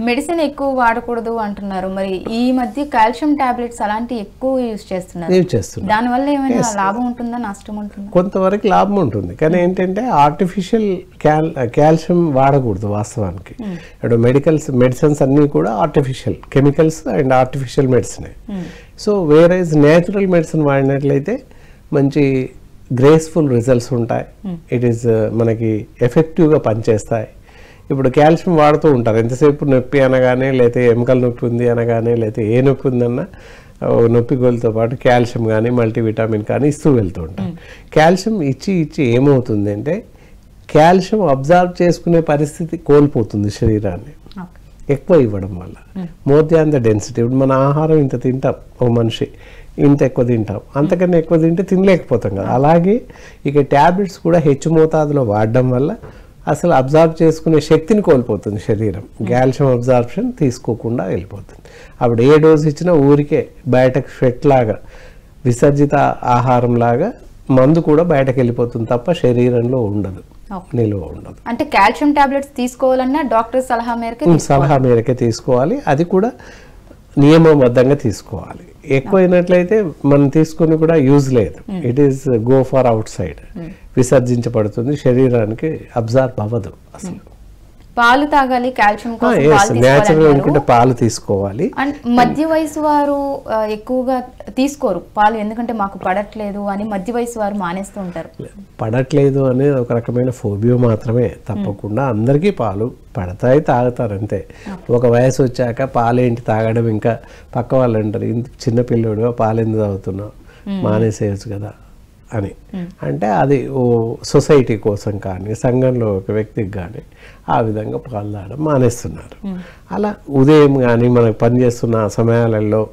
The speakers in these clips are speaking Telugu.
మెడిసిన్ ఎక్కువ వాడకూడదు అంటున్నారు మరి ఈ మధ్య కాల్షియం టాబ్లెట్స్ అలాంటివి ఎక్కువ యూజ్ చేస్తున్నారు యూజ్ చేస్తున్నారు దానివల్ల ఏమైనా లాభం ఉంటుందా నష్టం ఉంటుందా కొంతవరకు లాభం ఉంటుంది కానీ ఏంటంటే ఆర్టిఫిషియల్ క్యాల్ కాల్షియం వాడకూడదు వాస్తవానికి ఇప్పుడు మెడికల్స్ మెడిసిన్స్ అన్నీ కూడా artificial chemicals and artificial medicine so వేరైజ్ న్యాచురల్ మెడిసిన్ వాడినట్లయితే మంచి గ్రేస్ఫుల్ రిజల్ట్స్ ఉంటాయి ఇట్ ఈస్ మనకి ఎఫెక్టివ్గా పనిచేస్తాయి ఇప్పుడు కాల్షియం వాడుతూ ఉంటారు ఎంతసేపు నొప్పి అనగానే లేకపోతే ఎముకల నొప్పి ఉంది అనగానే లేకపోతే ఏ నొప్పి ఉందన్నా ఓ నొప్పి గోలుతో పాటు కాల్షియం కానీ మల్టీవిటామిన్ కానీ ఇస్తూ వెళ్తూ ఉంటారు కాల్షియం ఇచ్చి ఇచ్చి ఏమవుతుంది అంటే కాల్షియం అబ్జర్వ్ చేసుకునే పరిస్థితి కోల్పోతుంది శరీరాన్ని ఓకే ఎక్కువ ఇవ్వడం వల్ల మోర్ దాన్ ద డెన్సిటీ ఇప్పుడు మన ఆహారం ఇంత తింటాం ఓ మనిషి ఇంత ఎక్కువ తింటాం అంతకన్నా ఎక్కువ తింటే తినలేకపోతాం కదా అలాగే ఇక ట్యాబ్లెట్స్ కూడా హెచ్చు మోతాదులో వాడడం వల్ల అసలు అబ్జర్వ్ చేసుకునే శక్తిని కోల్పోతుంది శరీరం కాల్షియం అబ్జార్ప్షన్ తీసుకోకుండా వెళ్ళిపోతుంది అప్పుడు ఏ డోస్ ఇచ్చినా ఊరికే బయటకు స్వెట్ లాగా విసర్జిత ఆహారం లాగా మందు కూడా బయటకు వెళ్ళిపోతుంది తప్ప శరీరంలో ఉండదు ఓకే. నిల్వ ఉండదు అంటే కాల్షియం టాబ్లెట్స్ తీసుకోవాలన్నా డాక్టర్ సలహా మేరకు ఉమ్, సలహా మేరకే తీసుకోవాలి అది కూడా నియమబద్ధంగా తీసుకోవాలి ఎక్కువైనట్లయితే మనం తీసుకుని కూడా యూజ్ లేదు it is go for outside విసర్జించబడుతుంది శరీరానికి అబ్జర్వ్ అవ్వదు అసలు పాలు తాగాలి కాల్షియం కోసం ఎస్ పాలు న్యాచురల్ తీసుకోవాలంటారు. అనుకుంటే పాలు తీసుకోవాలి అండ్ మధ్య వయసు వారు ఆ, ఎక్కువగా తీసుకోరు పాలు ఎందుకంటే మాకు పడట్లేదు అని మధ్య వయసు వారు మానేస్తూ ఉంటారు పడట్లేదు అనేది ఒక రకమైన ఫోబియో మాత్రమే తప్పకుండా అందరికీ పాలు పడతాయి తాగుతారు అంతే ఒక వయసు వచ్చాక పాలేంటి తాగడం ఇంకా పక్క వాళ్ళు అంటారు ఇంత చిన్న పిల్లోడు పాలు ఎందుకు తాగుతున్నావు మానేసేయచ్చు కదా అని అంటే అది ఓ సొసైటీ కోసం కానీ సంఘంలో ఒక వ్యక్తికి కానీ ఆ విధంగా పాలు తాగడం మానేస్తున్నారు అలా ఉదయం కానీ మనకు పనిచేస్తున్న సమయాలలో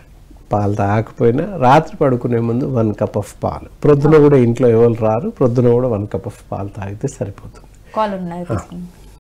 పాలు తాగకపోయినా రాత్రి పడుకునే ముందు వన్ కప్ ఆఫ్ పాలు ప్రొద్దున కూడా ఇంట్లో ఎవరు రారు ప్రొద్దున కూడా వన్ కప్ ఆఫ్ పాలు తాగితే సరిపోతుంది కాల్ ఉన్నారు తీసుకుందాం.